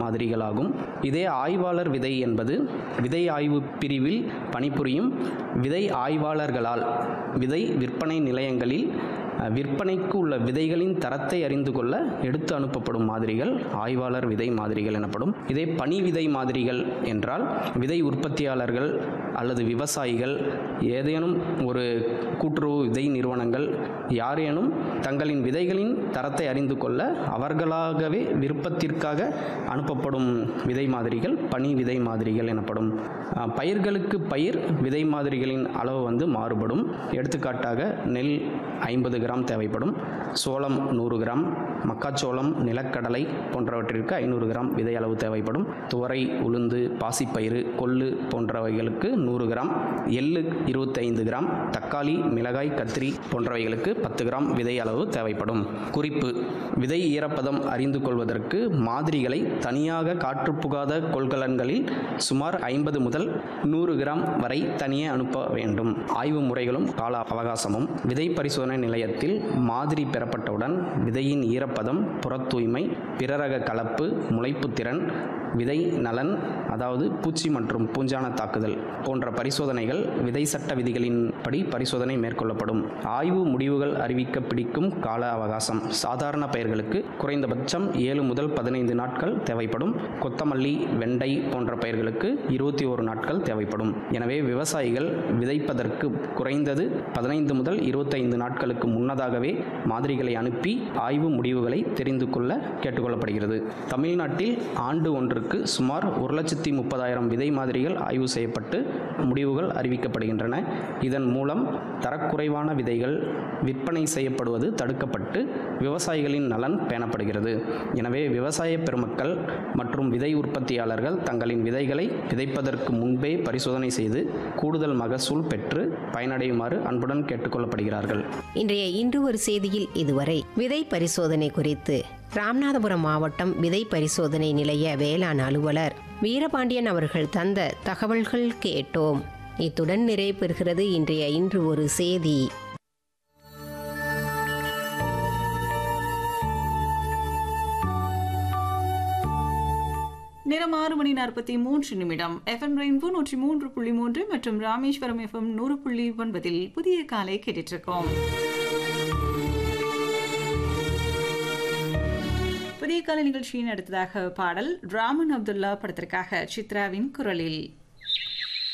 மாதிரிகளாகும் இதே ஆய்வாளர் விதை என்பது விதை ஆய்வு பிரிவில் பணிபுரியும் விதை ஆய்வாளர்களால் விதை விற்பனை நிலையங்களில் அஹ், விற்பனைக்கு உள்ள விதைகளின் தரத்தை அறிந்து கொள்ள எடுத்து அனுப்பப்படும் மாதிரிகள் ஆய்வாளர் விதை மாதிரிகள் எனப்படும் இதே பனி விதை மாதிரிகள் என்றால் விதை உற்பத்தியாளர்கள் அல்லது விவசாயிகள் ஏதேனும் ஒரு கூட்டுறவு விதை நிறுவனங்கள் யாரேனும் தங்களின் விதைகளின் தரத்தை அறிந்து கொள்ள அவர்களாகவே விருப்பத்திற்காக அனுப்பப்படும் விதை மாதிரிகள் பனி விதை மாதிரிகள் எனப்படும் அஹ், பயிர்களுக்கு பயிர் விதை மாதிரிகளின் அளவு வந்து மாறுபடும் எடுத்துக்காட்டாக நெல் ஐம்பது கிராம் தேவைப்படும் சோளம் நூறு கிராம் மக்காச்சோளம் நிலக்கடலை போன்றவற்றிற்கு ஐநூறு கிராம் விதை அளவு தேவைப்படும் துவரை உளுந்து பாசிப்பயிறு கொள்ளு போன்றவைகளுக்கு நூறு கிராம் எள்ளு இருபத்தைந்து கிராம் தக்காளி மிளகாய் கத்திரி போன்றவைகளுக்கு பத்து கிராம் விதை அளவு தேவைப்படும் குறிப்பு விதை ஈரப்பதம் அறிந்து கொள்வதற்கு மாதிரிகளை தனியாக காற்று புகாத கொள்கலன்களில் சுமார் ஐம்பது முதல் நூறு கிராம் வரை தனியே அனுப்ப வேண்டும் ஆய்வு முறைகளும் கால அவகாசமும் விதை பரிசோதனை நிலையத்தில் மாதிரி பெறப்பட்டவுடன் விதையின் ஈரப்பதம் புறத் தூய்மை பிறரக கலப்பு முளைப்புத் திறன் விதை நலன் அதாவது பூச்சி மற்றும் பூஞ்சான தாக்குதல் போன்ற பரிசோதனைகள் விதை சட்ட விதிகளின்படி பரிசோதனை மேற்கொள்ளப்படும் ஆய்வு முடிவுகள் அறிவிக்க பிடிக்கும் கால அவகாசம் சாதாரண பயிர்களுக்கு குறைந்தபட்சம் ஏழு முதல் பதினைந்து நாட்கள் தேவைப்படும் கொத்தமல்லி வெண்டை போன்ற பயிர்களுக்கு இருபத்தி ஒரு நாட்கள் தேவைப்படும் எனவே விவசாயிகள் விதைப்பதற்கு குறைந்தது பதினைந்து முதல் இருபத்தைந்து நாட்களுக்கு முன்னதாகவே மாதிரிகளை அனுப்பி ஆய்வு முடிவுகளை தெரிந்து கொள்ள கேட்டுக்கொள்ளப்படுகிறது தமிழ்நாட்டில் ஆண்டு ஒன்றுக்கு சுமார் ஒரு லட்சத்தி முப்பதாயிரம் விதை மாதிரிகள் ஆய்வு செய்யப்பட்டு முடிவுகள் அறிவிக்கப்படுகின்றன இதன் மூலம் தரக்குறைவான விதைகள் விற்பனை செய்யப்படுவது தடுக்கப்பட்டு விவசாயிகளின் நலன் பேணப்படுகிறது எனவே விவசாய பெருமக்கள் மற்றும் விதை உற்பத்தியாளர்கள் தங்களின் விதைகளை விதைப்பதற்கு முன்பே பரிசோதனை செய்து கூடுதல் மகசூல் பெற்று பயனடையுமாறு அன்புடன் கேட்டுக்கொள்ளப்படுகிறார்கள் இன்றைய இன்று ஒரு செய்தியில் இதுவரை விதை பரிசோதனை குறித்து ராமநாதபுரம் மாவட்டம் விதை பரிசோதனை நிலைய வேளாண் அலுவலர் வீரபாண்டியன் அவர்கள் தந்த தகவல்கள் கேட்டோம் இத்துடன் நிறைவு பெறுகிறது இன்றைய இன்று ஒரு செய்தி நேரம் ஆறு மணி நாற்பத்தி மூன்று நிமிடம் எஃப்எம் ரெயின்போ நூற்றி மூன்று புள்ளி மூன்று மற்றும் ராமேஸ்வரம் எஃப்எம் நூறு புள்ளி ஒன்பதில் புதிய காலை கேட்டுட்டு இருக்கோம் புதிய காலை நிகழ்ச்சியின் அடுத்ததாக பாடல் ராமன் அப்துல்லா படத்திற்காக சித்ராவின் குரலில்